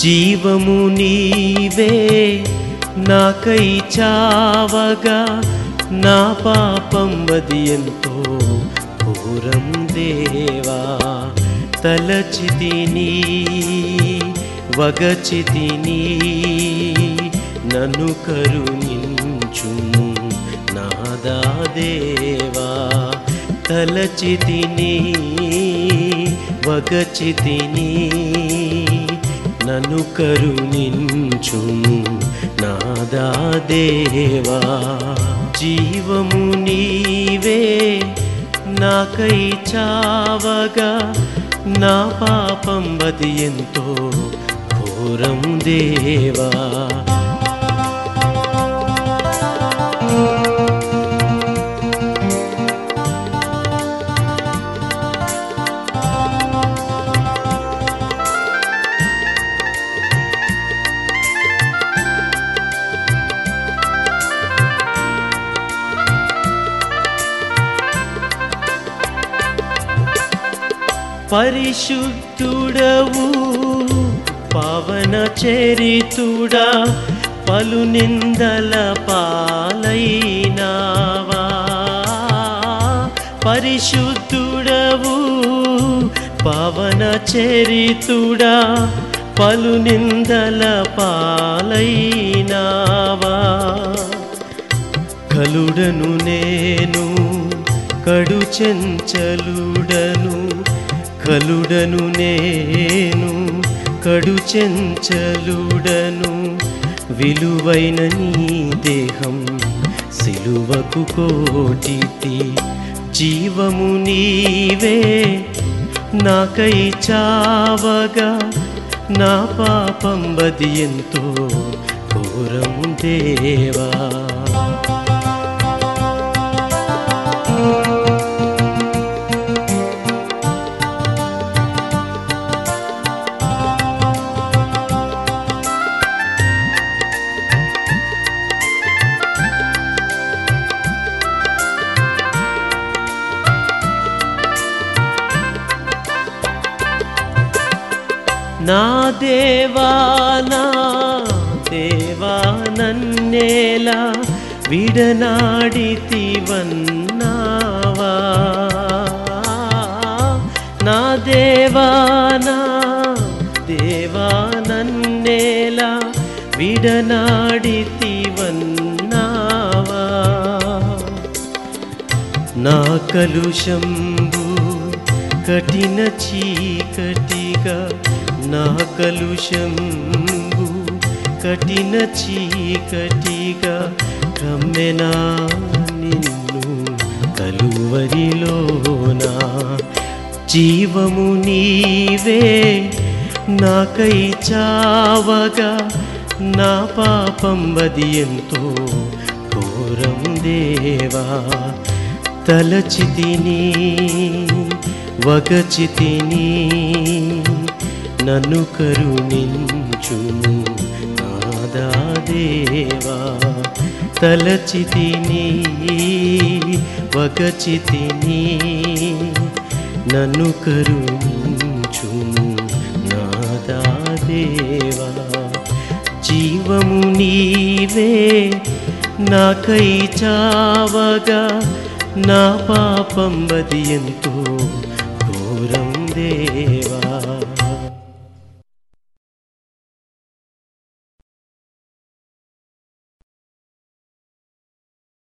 జీవము నీవే నాకై చావగా నా పాపం వది ఎంతో ఘోరం దేవా తలచితిని వగచితిని నన్ను కరుణించుము నాదా దేవా తలచితిని వగచితిని నన్ను కరుణించుము నాదా దేవా జీవము నీవే నాకై చావగా నా పాపం వది ఎంతో ఘోరం దేవా పరిశుద్ధుడవు పవన చరితుడా పలు నిందల పాలైనావా పరిశుద్ధుడవు పవన చరితుడా పలు నిందల పాలైనావా కలుడను నేను కడు చెంచలుడను కలుడను నేను కడు చెంచలుడను విలువైన నీ దేహం సిలువకు కోటితి జీవము నీవే నాకై చావగా నా పాపం బది ఎంతో ఘోరం దేవా నా దేవా నా దేవా నన్నేలా విడనాడితివన్నావా నా దేవా నా దేవా నన్నేలా విడనాడితివన్నావా నా కలుషంబు కఠిన చీకటిగా నా కలుషంబు కఠిన చీకటిగా కమ్మెనా నిన్ను కలువరిలోనా జీవము నీవే నాకై చావగా నా పాపం వది ఎంతో ఘోరం దేవా తలచితిని వగచితిని నన్ను కరుణించుము నాదా దేవా తలచితిని వగచితిని నన్ను కరుణించుము నాదా దేవా జీవము నీవే నాకై చావగా నా పాపం బది ఎంతో ఘోరం దేవా